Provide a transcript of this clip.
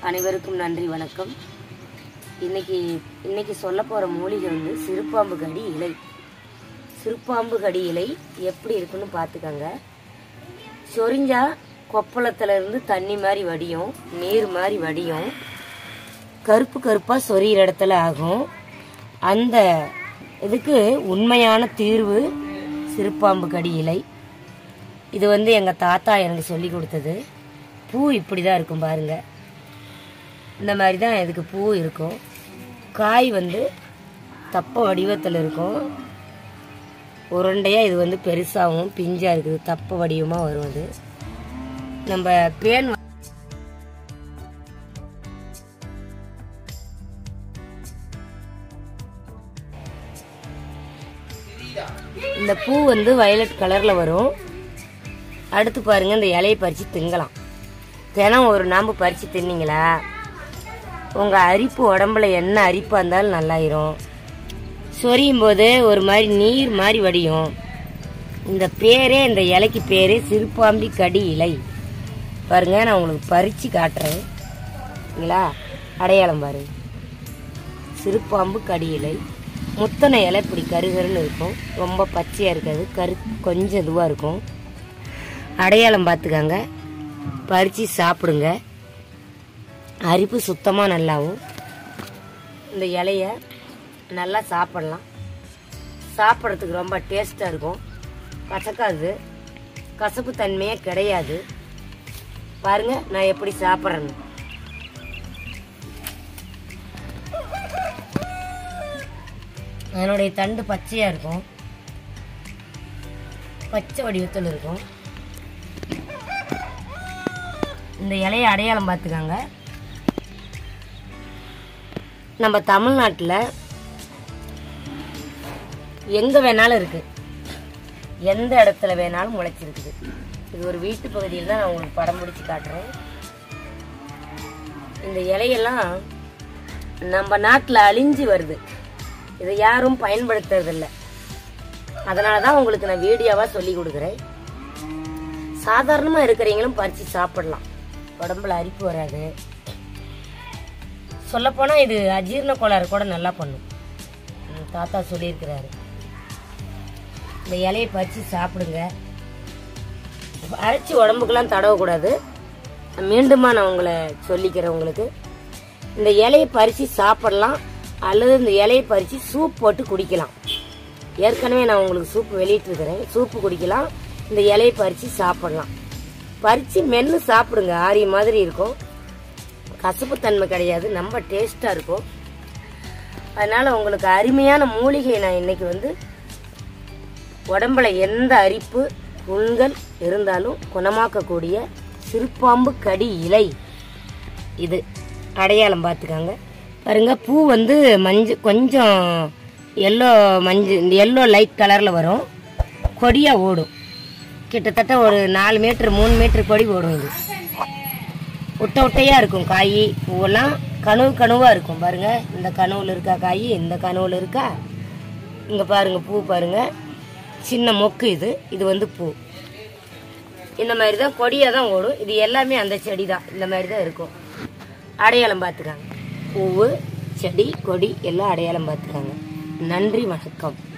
அனைவருக்கும் நன்றி வணக்கம் இன்னைக்கு இன்னைக்கு சொல்ல போகிற மூலிகை வந்து சிறுபாம்பு கடி இலை சிறுபாம்பு கடி இலை எப்படி இருக்குன்னு பார்த்துக்கங்க சொரிஞ்சா கொப்பளத்துல இருந்து தண்ணி மாதிரி வடியும் நீர் மாதிரி வடியும் கருப்பு கருப்பாக சொரியிற இடத்துல ஆகும் அந்த இதுக்கு உண்மையான தீர்வு சிறுபாம்பு கடி இலை இது வந்து எங்கள் தாத்தா எனக்கு சொல்லி கொடுத்தது பூ இப்படி தான் இருக்கும் பாருங்க இந்த மாதிரி தான் இதுக்கு பூ இருக்கும் காய் வந்து தப்ப வடிவத்தில் இருக்கும் உருண்டையாக இது வந்து பெருசாகவும் பிஞ்சாக இருக்குது தப்ப வடிவமாக வரும் அது நம்ம பேன் இந்த பூ வந்து வயலட் கலரில் வரும் அடுத்து பாருங்க இந்த இலையை பறித்து திங்கலாம் தினம் ஒரு நாம்பு பறித்து தின்னீங்களா உங்கள் அரிப்பு உடம்புல என்ன அரிப்பாக இருந்தாலும் நல்லாயிரும் சொரியும் போது ஒரு மாதிரி நீர் மாதிரி வடியும் இந்த பேரே இந்த இலைக்கு பேரே சிறுபாம்பி கடி இலை பாருங்க நான் உங்களுக்கு பறித்து காட்டுறேன் சரிங்களா அடையாளம் பாரு சிறுபாம்பு கடி இலை முத்தனை இலை இப்படி கருகருன்னு இருக்கும் ரொம்ப பச்சையாக இருக்காது கரு கொஞ்சம் இதுவாக இருக்கும் அடையாளம் பார்த்துக்கங்க பறித்து சாப்பிடுங்க அரிப்பு சுத்தமாக நல்லாவும் இந்த இலைய நல்லா சாப்பிடலாம் சாப்பிட்றதுக்கு ரொம்ப டேஸ்ட்டாக இருக்கும் கசக்காது கசப்பு தன்மையே கிடையாது பாருங்க நான் எப்படி சாப்பிட்றேன்னு அதனுடைய தண்டு பச்சையாக இருக்கும் பச்சை வடிவத்தில் இருக்கும் இந்த இலையை அடையாளம் பார்த்துக்கோங்க நம்ம தமிழ்நாட்டில் எங்கே வேணாலும் இருக்கு எந்த இடத்துல வேணாலும் முளைச்சிருக்குது இது ஒரு வீட்டு பகுதியில் தான் நான் உங்களுக்கு படம் பிடிச்சி காட்டுறேன் இந்த இலையெல்லாம் நம்ம நாட்டில் அழிஞ்சு வருது இதை யாரும் பயன்படுத்துறதில்ல அதனால தான் உங்களுக்கு நான் வீடியோவாக சொல்லி கொடுக்குறேன் சாதாரணமாக இருக்கிறவங்களும் பறித்து சாப்பிடலாம் உடம்புல அரிப்பு வராது சொல்லப்போனால் இது அஜீரண கோளாறு கூட நல்லா பண்ணும் ம், தாத்தா சொல்லியிருக்கிறாரு இந்த இலையை பறித்து சாப்பிடுங்க அரைச்சி உடம்புக்கெல்லாம் தடவக்கூடாது மீண்டுமா நான் உங்களை சொல்லிக்கிறேன் உங்களுக்கு இந்த இலையை பறித்து சாப்பிடலாம் அல்லது இந்த இலையை பறித்து சூப் போட்டு குடிக்கலாம் ஏற்கனவே நான் உங்களுக்கு சூப் வெளியிட்டிருக்கிறேன் சூப்பு குடிக்கலாம் இந்த இலையை பறித்து சாப்பிடலாம் பறித்து மென்று சாப்பிடுங்க ஆரிய மாதிரி இருக்கும் கசப்புத்தன்மை கிடையாது ரொம்ப டேஸ்ட்டாக இருக்கும் அதனால் உங்களுக்கு அருமையான மூலிகை நான் இன்னைக்கு வந்து உடம்புல எந்த அரிப்பு புண்கள் இருந்தாலும் குணமாக்கக்கூடிய சிறுபாம்பு கடி இலை இது அடையாளம் பார்த்துக்கோங்க பாருங்க பூ வந்து மஞ்சள் கொஞ்சம் எல்லோ மஞ்சள் எல்லோ லைட் கலரில் வரும் கொடியாக ஓடும் கிட்டத்தட்ட ஒரு நாலு மீட்டர் மூணு மீட்டர் கொடி ஓடும் இது ஒட்ட ஒட்டையாக இருக்கும் காய் பூவெல்லாம் கனவு கனவாக இருக்கும் பாருங்க இந்த கனவுல இருக்கா காய் இந்த கனவுல இருக்கா இங்கே பாருங்க பூ பாருங்க சின்ன மொக்கு இது இது வந்து பூ இந்த மாதிரி தான் கொடியாக தான் ஓடும் இது எல்லாமே அந்த செடி தான் இந்த மாதிரி தான் இருக்கும் அடையாளம் பார்த்துக்காங்க பூவு செடி கொடி எல்லாம் அடையாளம் பார்த்துக்காங்க நன்றி வணக்கம்